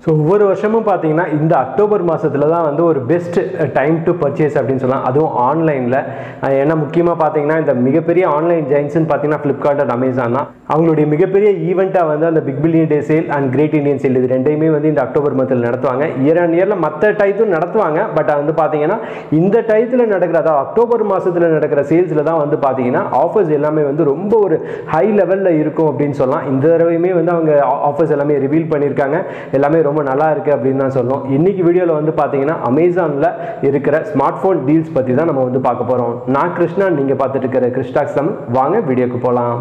so ஒவ்வொரு வருஷமும் பார்த்தீங்கன்னா இந்த அக்டோபர் மாதத்தில் தான் வந்து ஒரு பெஸ்ட் டைம் டு பர்ச்சேஸ் அப்படின்னு சொல்லலாம் அதுவும் ஆன்லைனில் ஏன்னா முக்கியமாக பார்த்தீங்கன்னா இந்த மிகப்பெரிய ஆன்லைன் ஜெயின்ஸ்னு பார்த்தீங்கன்னா ஃப்ளிப்கார்ட் அண்ட் அமேசான் தான் அவங்களுடைய மிகப்பெரிய ஈவெண்ட்டாக வந்து அந்த big billion day sale and great Indian sale இது ரெண்டையுமே வந்து இந்த அக்டோபர் மந்தில் நடத்துவாங்க இயர் அண்ட் இயரில் மற்ற டைத்தும் நடத்துவாங்க பட் வந்து பார்த்தீங்கன்னா இந்த டயத்தில் நடக்கிற அதாவது அக்டோபர் மாதத்தில் நடக்கிற சேல்ஸில் தான் வந்து பார்த்தீங்கன்னா ஆஃபர்ஸ் எல்லாமே வந்து ரொம்ப ஒரு ஹை லெவலில் இருக்கும் அப்படின்னு சொல்லலாம் இந்த தடவையுமே வந்து அவங்க ஆஃபர்ஸ் எல்லாமே ரிவீல் பண்ணியிருக்காங்க எல்லாமே ரொம்ப நல்லா இருக்குது அப்படின்னு தான் சொல்லணும் இன்னைக்கு வீடியோவில் வந்து பார்த்தீங்கன்னா அமேசானில் இருக்கிற ஸ்மார்ட் ஃபோன் டீல்ஸ் பற்றி தான் நம்ம வந்து பார்க்க போகிறோம் நான் கிருஷ்ணா நீங்கள் பார்த்துட்டு இருக்கிற கிருஷ்டாக்ஸ் தமிழ் வாங்க வீடியோக்கு போகலாம்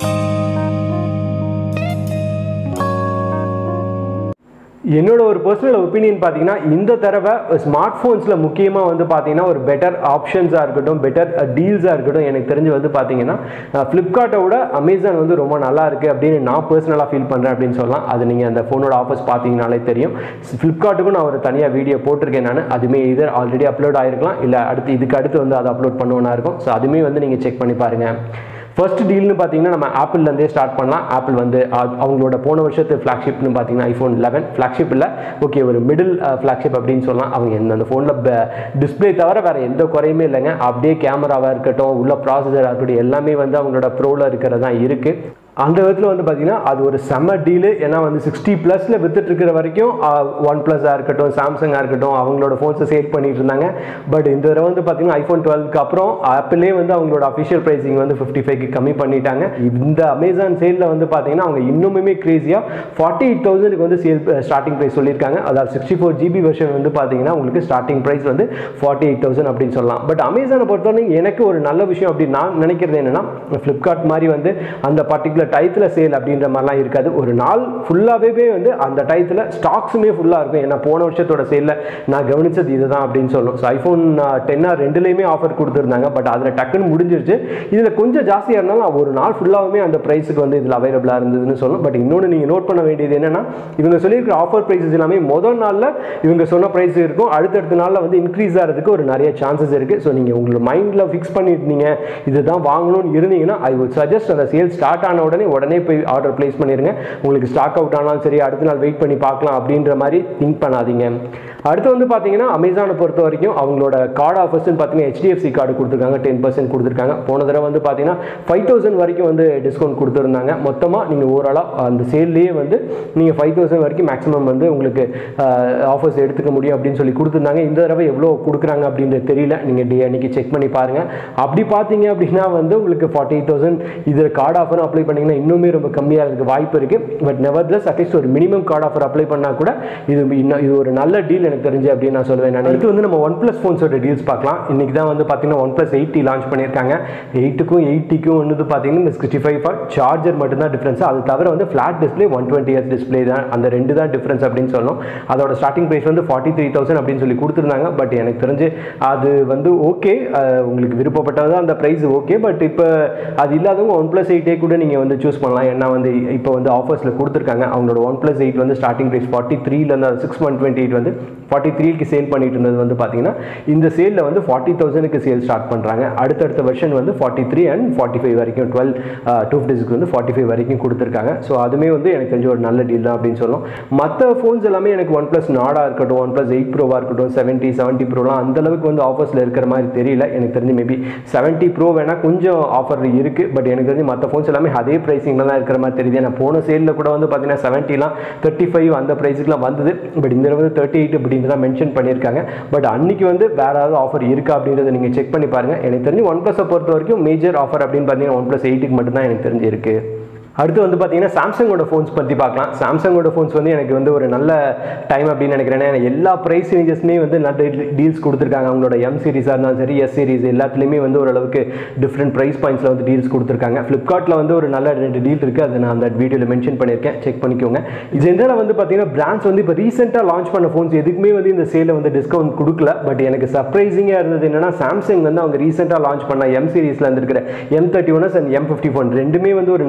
என்னோட ஒரு பர்சனல் ஒப்பீனியன் பார்த்தீங்கன்னா இந்த தடவை ஸ்மார்ட் ஃபோன்ஸில் முக்கியமாக வந்து பார்த்தீங்கன்னா ஒரு பெட்டர் ஆப்ஷன்ஸாக இருக்கட்டும் பெட்டர் டீல்ஸாக இருக்கட்டும் எனக்கு தெரிஞ்சு வந்து பார்த்தீங்கன்னா ஃப்ளிப்கார்ட்டை விட அமேசான் வந்து ரொம்ப நல்லா இருக்குது அப்படின்னு நான் பர்சனலாக ஃபீல் பண்ணுறேன் அப்படின்னு சொல்லலாம் அது நீங்கள் அந்த ஃபோனோட ஆஃபர்ஸ் பார்த்தீங்கனாலே தெரியும் ஃப்ளிப்கார்ட்டுக்கும் நான் ஒரு தனியாக வீடியோ போட்டிருக்கேன் நான் அதுவுமே இதர் ஆல்ரெடி அப்லோட் ஆகிருக்கலாம் இல்லை அடுத்து இதுக்கு அடுத்து வந்து அதை அப்லோட் பண்ணுவேனா இருக்கும் ஸோ அதுவுமே வந்து நீங்கள் செக் பண்ணி பாருங்கள் ஃபர்ஸ்ட் டீல்னு பார்த்தீங்கன்னா நம்ம ஆப்பிள்லேருந்தே ஸ்டார்ட் பண்ணலாம் ஆப்பிள் வந்து அ- அவங்களோட போன வருஷத்து ஃப்ளாக்ஷிப்னு பார்த்தீங்கன்னா ஐஃபோன் லெவன் ஃப்ளாக்ஷிப் இல்லை ஓகே ஒரு மிடில் ஃப்ளாக்ஷிப் அப்படின்னு சொல்லலாம் அவங்க எந்த அந்த ஃபோனில் டிஸ்பிளே தவிர வேறு எந்த குறையுமே இல்லைங்க அப்படியே கேமராவாக இருக்கட்டும் உள்ள ப்ராசஸராக இருக்கட்டும் எல்லாமே வந்து அவங்களோட ப்ரோவில் இருக்கிறது தான் இருக்குது அந்த விதத்தில் வந்து பார்த்தீங்கன்னா அது ஒரு செம்ம டீலு ஏன்னா வந்து சிக்ஸ்டி ப்ளஸில் வித்துட்டு இருக்கிற வரைக்கும் ஒன் ப்ளஸ்ஸாக இருக்கட்டும் சாம்சங்காக இருக்கட்டும் அவங்களோட ஃபோன்ஸை சேல் பண்ணிட்டு இருந்தாங்க பட் இந்த தடவை வந்து பார்த்தீங்கன்னா ஐஃபோன் டுவெல்க்கு அப்புறம் ஆப்பிளே வந்து அவங்களோட அஃபிஷியல் ப்ரைஸிங் வந்து ஃபிஃப்டி ஃபைவ்க்கு கம்மி பண்ணிட்டாங்க இந்த அமேசான் சேலில் வந்து பார்த்தீங்கன்னா அவங்க இன்னுமுமே க்ரேஸியாக ஃபார்ட்டி எயிட் தௌசண்ட்க்கு வந்து சேல் ஸ்டார்டிங் ப்ரைஸ் சொல்லியிருக்காங்க அதாவது சிக்ஸ்டி ஃபோர் ஜிபி வெர்ஷன் வந்து பார்த்தீங்கன்னா உங்களுக்கு ஸ்டார்டிங் ப்ரைஸ் வந்து ஃபார்ட்டி எயிட் தௌசண்ட் அப்படின்னு சொல்லலாம் பட் அமேசானை பொறுத்தவரைக்கும் எனக்கு ஒரு நல்ல விஷயம் அப்படின்னு நான் நினைக்கிறது என்னன்னா ஃப்ளிப்கார்ட் மாதிரி வந்து அந்த பர்டிகுலர் டயத்தில் சேல் அப்படின்ற மாதிரிலாம் இருக்காது ஒரு நாள் ஃபுல்லாகவே வந்து அந்த டயத்தில் ஸ்டாக்ஸுமே ஃபுல்லாக இருக்கும் ஏன்னா போன வருஷத்தோட சேலில் நான் கவனிச்சது இதுதான் அப்படின்னு சொல்லணும் ஸோ ஐஃபோன் டென்னாக ரெண்டுலேயுமே ஆஃபர் கொடுத்துருந்தாங்க பட் அதில் டக்குன்னு முடிஞ்சிருச்சு இதில் கொஞ்சம் ஜாஸ்தியாக இருந்தாலும் ஒரு நாள் ஃபுல்லாகவுமே அந்த ப்ரைஸுக்கு வந்து இதில் அவைலபிளாக இருந்ததுன்னு சொல்லணும் பட் இன்னொன்று நீங்கள் நோட் பண்ண வேண்டியது என்னன்னா இவங்க சொல்லியிருக்கிற ஆஃபர் ப்ரைஸஸ் எல்லாமே முதல் நாளில் இவங்க சொன்ன ப்ரைஸ் இருக்கும் அடுத்தடுத்த நாளில் வந்து இன்க்ரீஸ் ஆகிறதுக்கு ஒரு நிறைய சான்சஸ் இருக்குது ஸோ நீங்கள் உங்களோட மைண்டில் ஃபிக்ஸ் பண்ணியிருந்தீங்க இதுதான் வாங்கணும்னு இருந்தீங்கன்னா ஐ would சஜஸ்ட் அந்த சேல் ஸ்டார்ட் ஆன உடனே உடனே போய் ஆர்டர் ப்ளேஸ் பண்ணிடுங்க உங்களுக்கு ஸ்டாக் அவுட் ஆனாலும் சரி அடுத்த நாள் வெயிட் பண்ணி பார்க்கலாம் அப்படின்ற மாதிரி திங்க் பண்ணாதீங்க அடுத்து வந்து பார்த்தீங்கன்னா அமேசானை பொறுத்த வரைக்கும் அவங்களோட கார்டு ஆஃபர்ஸ்னு பார்த்தீங்கன்னா ஹெச்டிஎஃப்சி கார்டு கொடுத்துருக்காங்க டென் பர்சன்ட் கொடுத்துருக்காங்க போன தடவை வந்து பார்த்தீங்கன்னா ஃபைவ் தௌசண்ட் வரைக்கும் வந்து டிஸ்கவுண்ட் கொடுத்துருந்தாங்க மொத்தமாக நீங்கள் ஓவராலாக அந்த சேல்லையே வந்து நீங்கள் ஃபைவ் தௌசண்ட் வரைக்கும் மேக்ஸிமம் வந்து உங்களுக்கு ஆஃபர்ஸ் எடுத்துக்க முடியும் அப்படின்னு சொல்லி கொடுத்துருந்தாங்க இந்த தடவை எவ்வளோ கொடுக்குறாங்க அப்படின்றது தெரியல நீங்கள் டே அன்னைக்கு செக் பண்ணி பாருங்கள் அப்படி பார்த்தீங்க அப்படின்னா வந்து உங்களுக்கு ஃபார்ட்டி எயிட் தௌசண்ட் இதில் கார்டு ஆஃபரும் அப்ளை பண்ணிங்கன்னா இன்னுமே ரொம்ப கம்மியாக இருக்க வாய்ப்பு இருக்குது பட் நெவர்லெஸ் அட்லீஸ்ட் ஒரு மினிமம் கார்டு ஆஃபர் அப்ளை பண்ணால் கூட இது இன்னும் இது ஒரு நல்ல டீல் எனக்கு தெரிஞ்சு அப்படின்னு நான் சொல்லுவேன் நான் அடுத்து வந்து நம்ம ஒன் ப்ளஸ் ஃபோன்ஸோட டீல்ஸ் பார்க்கலாம் இன்றைக்கி தான் வந்து பார்த்தீங்கன்னா ஒன் ப்ளஸ் எயிட்டி லான்ச் பண்ணியிருக்காங்க எயிட்டுக்கும் எயிட்டிக்கும் வந்து பார்த்தீங்கன்னா இந்த சிக்ஸ்டி ஃபைவ் சார்ஜர் மட்டும்தான் டிஃப்ரென்ஸ் அது தவிர வந்து flat display one twenty hertz display தான் அந்த ரெண்டு தான் டிஃப்ரென்ஸ் அப்படின்னு சொல்லணும் அதோட ஸ்டார்டிங் ப்ரைஸ் வந்து ஃபார்ட்டி த்ரீ தௌசண்ட் அப்படின்னு சொல்லி கொடுத்துருந்தாங்க பட் எனக்கு தெரிஞ்சு அது வந்து ஓகே உங்களுக்கு விருப்பப்பட்டது அந்த ப்ரைஸ் ஓகே பட் இப்போ அது இல்லாதவங்க ஒன் ப்ளஸ் எயிட்டே கூட நீங்கள் வந்து சூஸ் பண்ணலாம் ஏன்னா வந்து இப்போ வந்து ஆஃபர்ஸில் கொடுத்துருக்காங்க அவங்களோட ஒன் ப்ளஸ் எயிட் வந்து ஸ்டார்டிங் ப்ரைஸ் ஃபார்ட்டி த்ரீலேருந்து சிக்ஸ் ஒன் டுவெண்ட்டி எயிட் வந்து ஃபார்ட்டி த்ரீக்கு சேல் பண்ணிட்டு இருந்தது வந்து பார்த்தீங்கன்னா இந்த சேலில் வந்து ஃபார்ட்டி தௌசண்ட்க்கு சேல் ஸ்டார்ட் பண்ணுறாங்க அடுத்தடுத்த வெர்ஷன் வந்து forty three and forty five வரைக்கும் டுவெல் டூ ஃபிஃப்டிஸ்க்கு வந்து ஃபார்ட்டி ஃபைவ் வரைக்கும் கொடுத்துருக்காங்க ஸோ அதுவுமே வந்து எனக்கு தெரிஞ்ச ஒரு நல்ல டீல் தான் அப்படின்னு சொல்லணும் மற்ற ஃபோன்ஸ் எல்லாமே எனக்கு ஒன் ப்ளஸ் நாடாக இருக்கட்டும் ஒன் ப்ளஸ் எயிட் ப்ரோவாக இருக்கட்டும் செவன்ட்டி செவன்ட்டி ப்ரோலாம் அந்த அளவுக்கு வந்து ஆஃபர்ஸில் இருக்கிற மாதிரி தெரியல எனக்கு தெரிஞ்சு மேபி செவன்ட்டி ப்ரோ வேணால் கொஞ்சம் ஆஃபர் இருக்குது பட் எனக்கு தெரிஞ்சு மற்ற ஃபோன்ஸ் எல்லாமே அதே ப்ரைஸிங்கில் தான் இருக்கிற மாதிரி தெரியுது ஏன்னா போன சேலில் கூட வந்து பார்த்தீங்கன்னா செவன்ட்டிலாம் தேர்ட்டி ஃபைவ் அந்த ப்ரைஸுக்குலாம் வந்தது பட் இந்த தடவை தேர்ட்டி எயிட் அப்படின்னு தான் மென்ஷன் பண்ணியிருக்காங்க பட் அன்னைக்கு வந்து வேற ஏதாவது ஆஃபர் இருக்கா அப்படின்றத நீங்கள் செக் பண்ணி பாருங்கள் எனக்கு தெரிஞ்சு ஒன் ப்ளஸை பொறுத்த வரைக்கும் மேஜர் ஆஃபர் அப்படின்னு பார்த்தீங்கன்னா ஒன் ப்ளஸ் எயிட்டுக்கு மட்டும்தான் எனக்கு தெரிஞ்சு இருக்குது அடுத்து வந்து பார்த்தீங்கன்னா சாம்சங்கோட ஃபோன்ஸ் பற்றி பார்க்கலாம் சாம்சங்கோட ஃபோன்ஸ் வந்து எனக்கு வந்து ஒரு நல்ல டைம் அப்படின்னு நினைக்கிறேன் ஏன்னா எல்லா ப்ரைஸ் ரேஞ்சஸ்மே வந்து நல்ல டீல்ஸ் கொடுத்துருக்காங்க அவங்களோட எம் சீரிஸாக இருந்தாலும் சரி எஸ் சீரிஸ் எல்லாத்துலேயுமே வந்து ஓரளவுக்கு டிஃப்ரெண்ட் ப்ரைஸ் பாயிண்ட்ஸில் வந்து டீல்ஸ் கொடுத்துருக்காங்க ஃப்ளிப்கார்ட்டில் வந்து ஒரு நல்ல ரெண்டு டீல் இருக்குது அதை நான் அந்த வீடியோவில் மென்ஷன் பண்ணியிருக்கேன் செக் பண்ணிக்கோங்க ஜென்ரலாக வந்து பார்த்தீங்கன்னா பிராண்ட்ஸ் வந்து இப்போ ரீசெண்டாக லான்ச் பண்ண ஃபோன்ஸ் எதுக்குமே வந்து இந்த சேலில் வந்து டிஸ்கவுண்ட் கொடுக்கல பட் எனக்கு சர்ப்ரைசிங்காக இருந்தது என்னன்னா சாம்சங் வந்து அவங்க ரீசெண்டாக லான்ச் பண்ண எம் சீரிஸில் இருந்திருக்கிற M thirty ones and M fifty phone ரெண்டுமே வந்து ஒரு நல்ல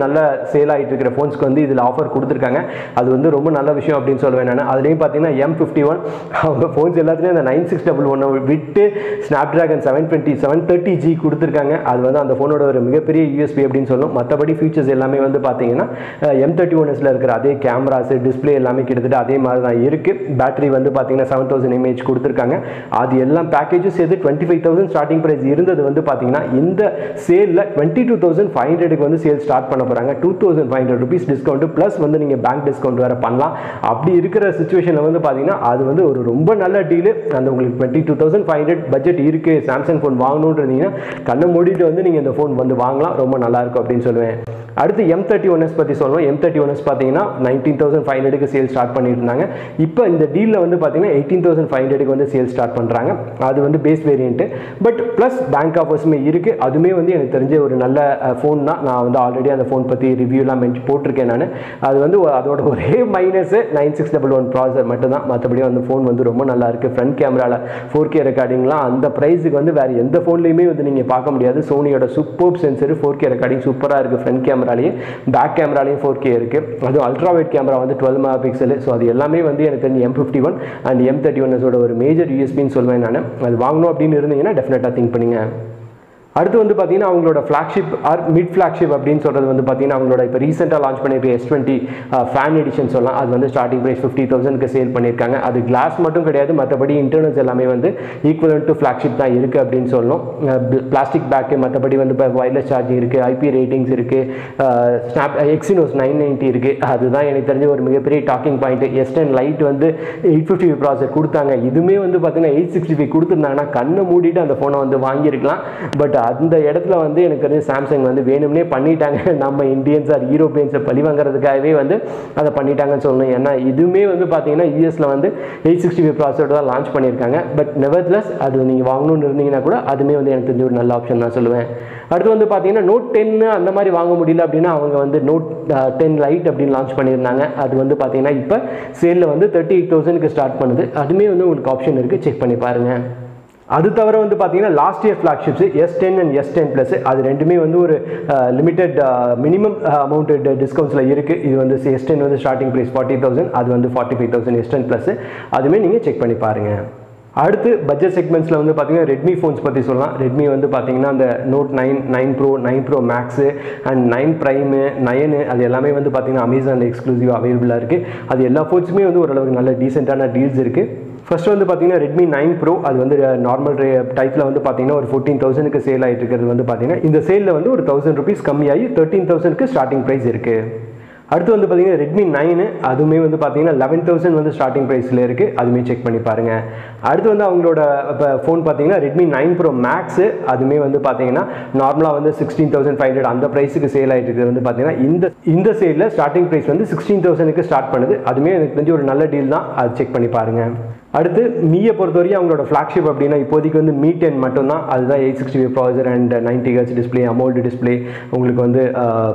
சேல் ஆகிட்டு இருக்கிற ஃபோன்ஸ்க்கு வந்து இதில் ஆஃபர் கொடுத்துருக்காங்க அது வந்து ரொம்ப நல்ல விஷயம் அப்படின்னு சொல்லுவேன் நான் அதுலேயும் பார்த்தீங்கன்னா எம் ஃபிஃப்டி ஒன் அவங்க ஃபோன்ஸ் எல்லாத்துலேயும் அந்த நைன் சிக்ஸ் டபுள் ஒன்னை விட்டு Snapdragon seven twenty seven thirty G கொடுத்துருக்காங்க அது வந்து அந்த ஃபோனோட ஒரு மிகப்பெரிய யூஎஸ்பி அப்படின்னு சொல்லணும் மற்றபடி ஃபீச்சர்ஸ் எல்லாமே வந்து பார்த்தீங்கன்னா எம் தேர்ட்டி ஒன்ஸில் இருக்கிற அதே கேமராஸ் டிஸ்பிளே எல்லாமே கிட்டத்தட்ட அதே மாதிரி தான் இருக்குது பேட்டரி வந்து பார்த்தீங்கன்னா செவன் தௌசண்ட் இமேஜ் கொடுத்துருக்காங்க அது எல்லாம் பேக்கேஜஸ் சேர்த்து twenty five thousand starting price இருந்தது வந்து பார்த்தீங்கன்னா இந்த சேலில் டுவெண்ட்டி டூ தௌசண்ட் ஃபைவ் ஹண்ட்ரடுக்கு வந்து சேல் ஸ்டார்ட் பண்ண போகிறாங்க two thousand five hundred rupees discount plus வந்து நீங்கள் பேங்க் டிஸ்கவுண்ட் வேறு பண்ணலாம் அப்படி இருக்கிற சுச்சுவேஷனில் வந்து பார்த்தீங்கன்னா அது வந்து ஒரு ரொம்ப நல்ல டீலு அந்த உங்களுக்கு twenty two thousand five hundred budget இருக்குது சாம்சங் ஃபோன் வாங்கணுன்றீங்கன்னா கண்ணை மூடிட்டு வந்து நீங்கள் இந்த ஃபோன் வந்து வாங்கலாம் ரொம்ப நல்லா இருக்கும் அப்படின்னு சொல்லுவேன் அடுத்து எம் தேர்ட்டி ஒன்எஸ் பற்றி சொல்லணும் எம் தேர்ட்டி ஒன்எஸ் பார்த்தீங்கன்னா நைன்டீன் தௌசண்ட் ஃபைவ் ஹண்ட்ரடுக்கு சேல் ஸ்டார்ட் பண்ணியிருந்தாங்க இப்போ இந்த டீலில் வந்து பார்த்தீங்கன்னா எயிட்டீன் தௌசண்ட் ஃபைவ் ஹண்ட்ரடுக்கு வந்து சேல் ஸ்டார்ட் பண்ணுறாங்க அது வந்து base variant but plus bank ஆஃபர்ஸுமே இருக்குது அதுவுமே வந்து எனக்கு தெரிஞ்ச ஒரு நல்ல ஃபோன் தான் நான் வந்து ஆல்ரெடி அந்த ஃபோன் பற்றி ரிவ்யூலாம் மென்ஷன் போட்டிருக்கேன் நான் அது வந்து அதோட ஒரே minus nine six double one processor மட்டும் தான் மற்றபடி அந்த ஃபோன் வந்து ரொம்ப நல்லா இருக்குது ஃப்ரண்ட் கேமராவில் ஃபோர் கே ரெக்கார்டிங்லாம் அந்த ப்ரைஸுக்கு வந்து வேறு எந்த ஃபோன்லையுமே வந்து நீங்கள் பார்க்க முடியாது சோனியோட super sensor four K recording சூப்பராக இருக்குது ஃப்ரண்ட் கேமராலேயே பேக் கேமராலையும் ஃபோர் கே இருக்குது அதுவும் அல்ட்ரா வைட் கேமரா வந்து டுவெல் மெகா பிக்சல் ஸோ அது எல்லாமே வந்து எனக்கு தெரிஞ்சு M fifty one and M thirty ஒன்னஸோட ஒரு மேஜர் யூஎஸ்பின்னு சொல்லுவேன் நான் அது வாங்கணும் அப்படின்னு இருந்தீங்கன்னா டெஃபினட்டாக திங்க் பண்ணுங்க அடுத்து வந்து பார்த்தீங்கன்னா அவங்களோட ஃப்ளாக்ஷிப் ஆர் மிட் ஃப்ளாக்ஷிப் அப்படின்னு சொல்கிறது வந்து பார்த்தீங்கன்னா அவங்களோட இப்போ ரீசெண்டாக லான்ச் பண்ணியிருக்க எஸ் டுவெண்ட்டி ஃபேன் எடிஷன் சொல்லலாம் அது வந்து ஸ்டார்டிங் ப்ரைஸ் ஃபிஃப்டி தௌசண்ட்க்கு சேல் பண்ணியிருக்காங்க அது கிளாஸ் மட்டும் கிடையாது மற்றபடி இன்டர்னல்ஸ் எல்லாமே வந்து ஈக்குவலன் டு ஃப்ளாக்ஷிப் தான் இருக்குது அப்படின்னு சொல்லணும் பிளாஸ்டிக் பேக்கு மற்றபடி வந்து இப்போ வயர்லெஸ் சார்ஜிங் இருக்குது ஐபி ரேட்டிங்ஸ் இருக்குது ஸ்னாப் எக்ஸினோஸ் நைன் நைன்ட்டி இருக்குது அதுதான் எனக்கு தெரிஞ்ச ஒரு மிகப்பெரிய talking point S ten lite வந்து எயிட் ஃபிஃப்டி ப்ராசர் கொடுத்தாங்க இதுவுமே வந்து பார்த்தீங்கன்னா எயிட் சிக்ஸ்டி ஃபைவ் கொடுத்துருந்தாங்கன்னா கண்ணை மூடிட்டு அந்த ஃபோனை வந்து வாங்கியிருக்கலாம் பட் அந்த இடத்துல வந்து எனக்கு தெரிஞ்சு சாம்சங் வந்து வேணும்னே பண்ணிட்டாங்க நம்ம இந்தியன்ஸ் ஆர் யூரோப்பியன்ஸை பழி வாங்குறதுக்காகவே வந்து அதை பண்ணிட்டாங்கன்னு சொல்லணும் ஏன்னா இதுவுமே வந்து பார்த்தீங்கன்னா யூஎஸில் வந்து எயிட் சிக்ஸ்டி ஃபைவ் ப்ராசர் தான் லான்ச் பண்ணியிருக்காங்க பட் நெவர்த்லெஸ் அது நீங்கள் வாங்கணும்னு இருந்தீங்கன்னா கூட அதுவுமே வந்து எனக்கு தெரிஞ்ச ஒரு நல்ல ஆப்ஷன் தான் சொல்லுவேன் அடுத்து வந்து பார்த்தீங்கன்னா நோட் டென்னு அந்த மாதிரி வாங்க முடியல அப்படின்னா அவங்க வந்து நோட் டென் லைட் அப்படின்னு லான்ச் பண்ணியிருந்தாங்க அது வந்து பார்த்தீங்கன்னா இப்போ சேலில் வந்து தேர்ட்டி எயிட் தௌசண்ட்க்கு ஸ்டார்ட் பண்ணுது அதுவுமே வந்து உங்களுக்கு ஆப்ஷன் இருக்குது செக் பண்ணி பாருங்கள் அது தவிர வந்து பார்த்தீங்கன்னா last year flagships S ten and S ten plus அது ரெண்டுமே வந்து ஒரு லிமிடெட் மினிமம் அமௌண்ட் டிஸ்கவுண்ட்ஸில் இருக்குது இது வந்து எஸ் டென் வந்து ஸ்டார்டிங் ப்ரைஸ் ஃபார்ட்டி தௌசண்ட் அது வந்து forty five thousand S ten plus அதுவுமே நீங்கள் செக் பண்ணி பாருங்கள் அடுத்து பட்ஜெட் செக்மெண்ட்ஸில் வந்து பார்த்தீங்கன்னா ரெட்மி ஃபோன்ஸ் பற்றி சொல்லலாம் ரெட்மி வந்து பார்த்தீங்கன்னா அந்த note nine nine pro nine pro max and nine prime nine அது எல்லாமே வந்து பார்த்தீங்கன்னா அமேசானில் எக்ஸ்க்ளூசிவ் அவைலபிளாக இருக்குது அது எல்லா ஃபோன்ஸுமே வந்து ஓரளவுக்கு நல்ல டீசெண்டான டீல்ஸ் இருக்குது ஃபர்ஸ்ட் வந்து பார்த்தீங்கன்னா ரெட்மி நைன் ப்ரோ அது வந்து நார்மல் ரே டைப்பில் வந்து பார்த்தீங்கன்னா ஒரு ஃபோர்டீன் தௌசண்ட்க்கு சேல் ஆகிட்டு இருக்கிறது வந்து பார்த்தீங்கன்னா இந்த சேலில் வந்து ஒரு தௌசண்ட் ருபீஸ் கம்மியாகி தேர்ட்டீன் தௌசண்ட்க்கு ஸ்டார்டிங் ப்ரைஸ் இருக்குது அடுத்து வந்து பார்த்தீங்கன்னா ரெட்மி நைனு அதுவுமே வந்து பார்த்தீங்கன்னா லெவன் தௌசண்ட் வந்து ஸ்டார்டிங் ப்ரைஸில் இருக்குது அதுவுமே செக் பண்ணி பாருங்கள் அடுத்து வந்து அவங்களோட இப்போ ஃபோன் பார்த்தீங்கன்னா ரெட்மி நைன் ப்ரோ மேக்ஸு அதுவுமே வந்து பார்த்தீங்கன்னா நார்மலாக வந்து சிக்ஸ்டீன் தௌசண்ட் ஃபைவ் ஹண்ட்ரட் அந்த ப்ரைஸுக்கு சேல் ஆகிட்டு இருக்கிறது வந்து பார்த்தீங்கன்னா இந்த இந்த சேலில் ஸ்டார்டிங் ப்ரைஸ் வந்து சிக்ஸ்டீன் தௌசண்ட்க்கு ஸ்டார்ட் பண்ணுது அதுவுமே எனக்கு தெரிஞ்சு ஒரு நல்ல டீல் தான் அது செக் பண்ணி பாருங்கள் அடுத்து மீயை பொறுத்தவரையும் அவங்களோட ஃப்ளாக்ஷிப் அப்படின்னா இப்போதைக்கு வந்து மீ டென் மட்டும்தான் அதுதான் eight sixty five processor and ninety H display AMOLED display உங்களுக்கு வந்து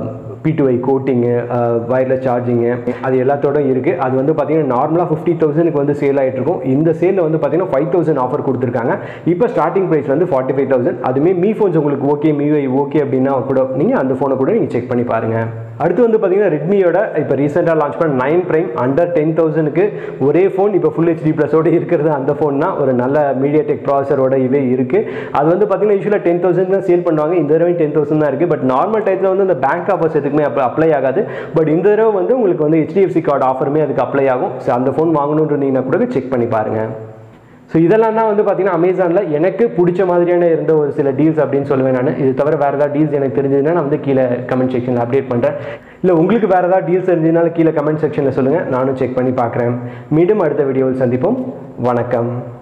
P two I coating wireless charging அது எல்லாத்தோட இருக்குது அது வந்து பார்த்தீங்கன்னா நார்மலாக ஃபிஃப்டி தௌசண்ட்க்கு வந்து சேல் ஆகிட்டு இருக்கும் இந்த சேலில் வந்து பார்த்தீங்கன்னா ஃபைவ் தௌசண்ட் ஆஃபர் கொடுத்துருக்காங்க இப்போ ஸ்டார்டிங் ப்ரைஸ் வந்து ஃபார்ட்டி ஃபைவ் தௌசண்ட் அதுவுமே மீ ஃபோன்ஸ் உங்களுக்கு ஓகே மீஐ ஓகே அப்படின்னா கூட நீங்கள் அந்த ஃபோனை கூட நீங்கள் செக் பண்ணி பாருங்கள் அடுத்து வந்து பார்த்தீங்கன்னா ரெட்மியோட இப்போ ரீசெண்டாக லான்ச் பண்ண நைன் ப்ரைம் அண்டர் டென் தௌசண்ட்க்கு ஒரே ஃபோன் இப்போ ஃபுல் ஹெச்டி ப்ளஸோட இருக்கிறது அந்த ஃபோன் தான் ஒரு நல்ல மீடியா டெக் ப்ராசரோட இவே இருக்குது அது வந்து பார்த்தீங்கன்னா யூஸ்வலாக டென் தௌசண்ட் தான் சேல் பண்ணுவாங்க இந்த தடவை டென் தௌசண்ட் தான் இருக்குது பட் நார்மல் டைத்தில் வந்து அந்த பேங்க் ஆஃபர்ஸ் எதுக்குமே அப்போ அப்ளை ஆகாது பட் இந்த தடவை வந்து உங்களுக்கு வந்து ஹெச்டிஎஃப்சி கார்டு ஆஃபருமே அதுக்கு அப்ளை ஆகும் ஸோ அந்த ஃபோன் வாங்கணும்னு இருந்தீங்கன்னா கூட செக் பண்ணி பாருங்கள் ஸோ இதெல்லாம் தான் வந்து பார்த்தீங்கன்னா அமேசானில் எனக்கு பிடிச்ச மாதிரியான இருந்த ஒரு சில டீல்ஸ் அப்படின்னு சொல்லுவேன் நான் இது தவிர வேறு ஏதாவது டீல்ஸ் எனக்கு தெரிஞ்சதுன்னா நான் வந்து கீழே கமெண்ட் செக்ஷனில் அப்டேட் பண்ணுறேன் இல்லை உங்களுக்கு வேறு ஏதாவது டீல்ஸ் தெரிஞ்சதுனால கீழே கமெண்ட் செக்ஷனில் சொல்லுங்கள் நானும் செக் பண்ணி பார்க்குறேன் மீண்டும் அடுத்த வீடியோவில் சந்திப்போம் வணக்கம்